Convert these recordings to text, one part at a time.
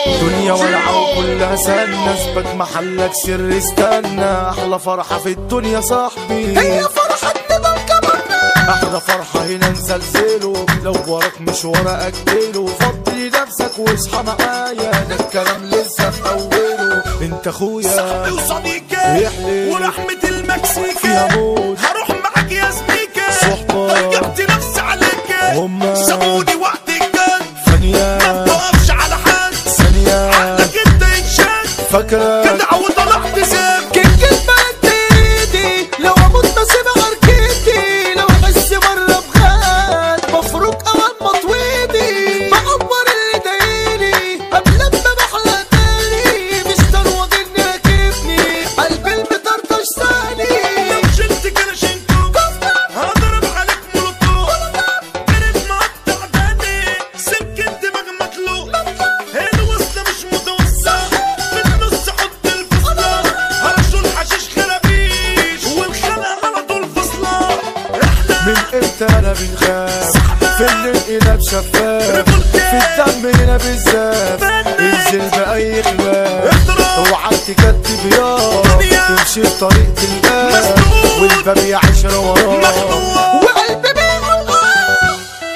دنيا ولعة وكلها سنة اثبت محلك سر استنى احلى فرحة في الدنيا صاحبي هي فرحة نضال كمانة احلى فرحة هنا نزلزله لو وراك مش ورا اجله فضي نفسك واصحى معايا ده الكلام لسه في اوله انت اخويا صاحبي وصديقي يحلي. ورحمة المكسيكي فيها موت. هروح معاك يا زميكي صحبة. ضيقت نفسي عليك هما. سابوني وقت الجد ثانية ما بتقفش على حد ثانية عقلك انت ينشد فاكرة جدع وطلعت زب كيك البلد ايدي لو اموت نصيب عركتي لو احس مرة بخات مفروك اوان مطويدي بعبر اللي دايلي قبل ما بحلى تاني مستر واخدني راكبني قلبي المطرطش ثاني لو شلت كراشينكو هضرب عليك مولوتوف كانت مقطع داني سكة دماغ مطلوق الوصلة مش متوسع في النص حط الفصلة هرشوا الحشيش خرابيش والخلقة على طول فصلة من احنا امتى انا بنخاف في الانقلاب شفاف في الدم هنا بالزاف انزل باي خلاف اوعى تكتب يا تمشي في طريق تلقاه والباب يعيش وراك مخنوق وقلبي بيقول اه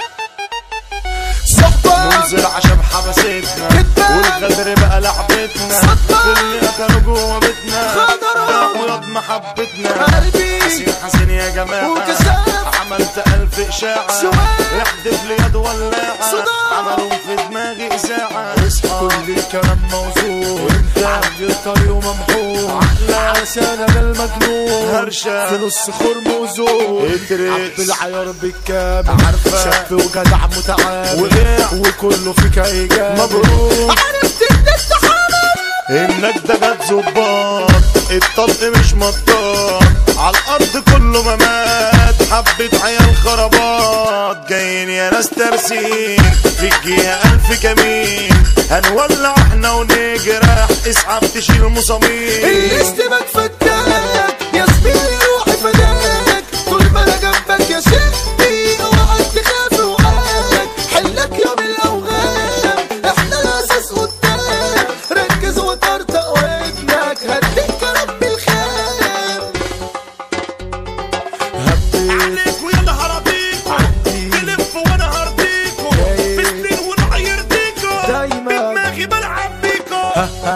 صحبة منزل عشان حبستنا والغدر بقى لعبتنا كلنا كانوا جوا بيتنا خضرا. ولاد محبتنا قلبي حسين حسين يا جماعة وكشاف. عملت ألف إشاعة سواق. احدف لي يد ولاعة صداع. عملوا في دماغي إذاعة كل الكلام موزون عندي الطريق وممحون عشان انا المجنون هرشة. في نص خرموزون اتريس. بالعيار بالكامل عارفة. شاب وجدع متعامل وقع. وكله فيك ايجابي مبروك عرفت ان انت حامل انك ده جت ظباط الطلق مش مطاط على الارض كله ممات حبة عيال خرابات جايين يا ناس ترسين في الجهة الف كمين هنولع احنا ونجرح اسعف تشيل مسامير الاستباك فتاك يا زميلي روحي فداك طول ما انا جنبك يا شقي اوعى تخاف وقاك حلك يوم الاوهام احنا الاساس قدام ركز وطرطق ودنك هديك يا رب الخير هبي عليك ويا نهار ابيكو تلف وانا هرضيكو في سنين ونعير ديكو دايما. بدماغي بلعب بيكو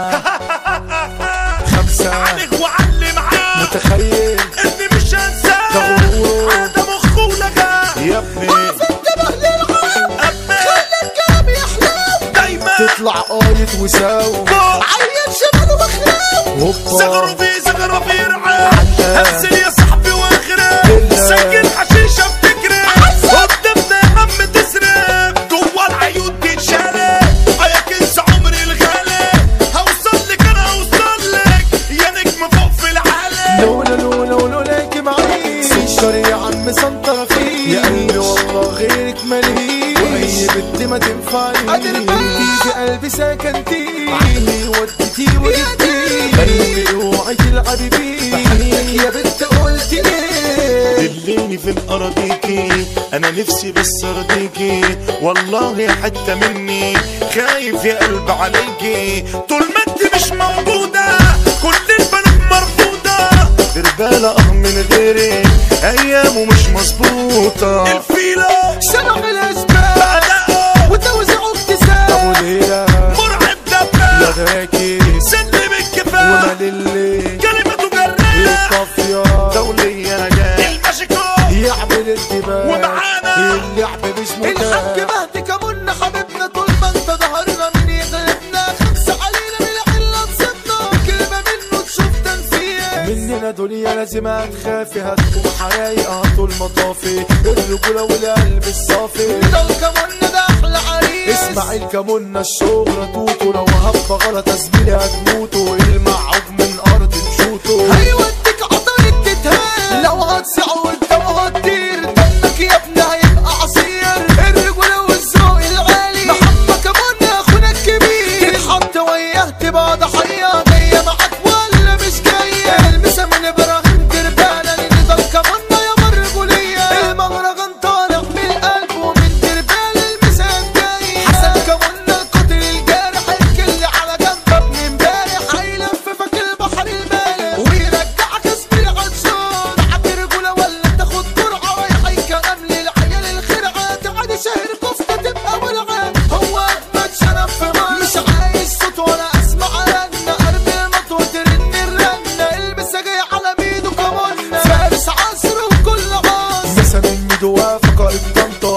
خمسة عليك وعلي معاه متخيل اني مش هنساه ده غرور. عادة مخولة يا ابني انتبه للعالم أبناء خلي الكلام يحلم دايما تطلع قايد وساوي فوق عيل شمال ومخلوق زغروا هوبا في زغروا في رعاه هنزل يا صاحبي واخره بالله. سجل حشيشه بفكره قدامنا يا عم تسرق جوا العيون تتشارك يا كنز عمري الغالي هوصل لك انا هوصل لك يا نجم فوق في العالم لولا لولا ولولاك معي سكر يا عم سنطر فيه يا قلبي والله غيرك ماليش واي بنت ما تنفعني قادر بقى. انتي في قلبي سكنتي عقلي وديتي وجبتي قلبي اوعي تلعبي بيه بحنيك يا بنت قلتي ايه دليني في الأراضيكي أنا نفسي بس أرضيكي والله حتة مني خايف يا قلب عليكي طول ما انت مش موجودة كل البنات مرفوضة رجالة اه من غيرك أيامه مش مظبوطة الفيلة شرح الاسباب أداؤه وتوزيعه اكتساب ابو ليلى مرعب يا دباب ذاكي سلم الكفاح ومال اللي كلمته جراح القافية دولية نجاح المشيكو يعمل انتباه ومعانا اللعب مش الحاج متاح مهدي كمنا حبيبنا طول ما انت ظهرنا من يغلبنا خمسة علينا من العلة تصبنا بكلمة منه تشوف تنفيذ مننا دنيا لازم هتخافي هتكون حرايقة طول مطافي الرجولة والقلب الصافي ده الكمون ده احلى عريس اسمع الكمونة الشهرة توتو لو هبة غلط يا زميلي هتموتوا المعوج من أرض نشوتو هيوديك عطارد تتهان لو هتصيع قدام هتطير دمك يا ابني هيبقى عصير الرجولة والذوق العالي محمد كمان اخونا الكبير تتحط وياه تبقى ضحية جاية معاك ولا مش جاية المسا من ابراهيم دربانة لان ده كمان يا مرجولية المهرجان طالع من القلب ومن دربان المسا الجاية حسن كمان القاتل الجارح الكل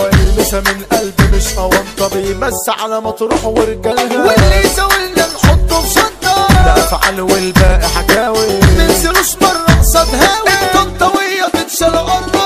المسا من قلب مش أونطة بيمس على مطروح ورجالها واللي زاولنا نحطه في شطة ده أفعال والباقي حكاوي تنزلوش مرة قصاد هاوي الطنطاوية تتشال قرة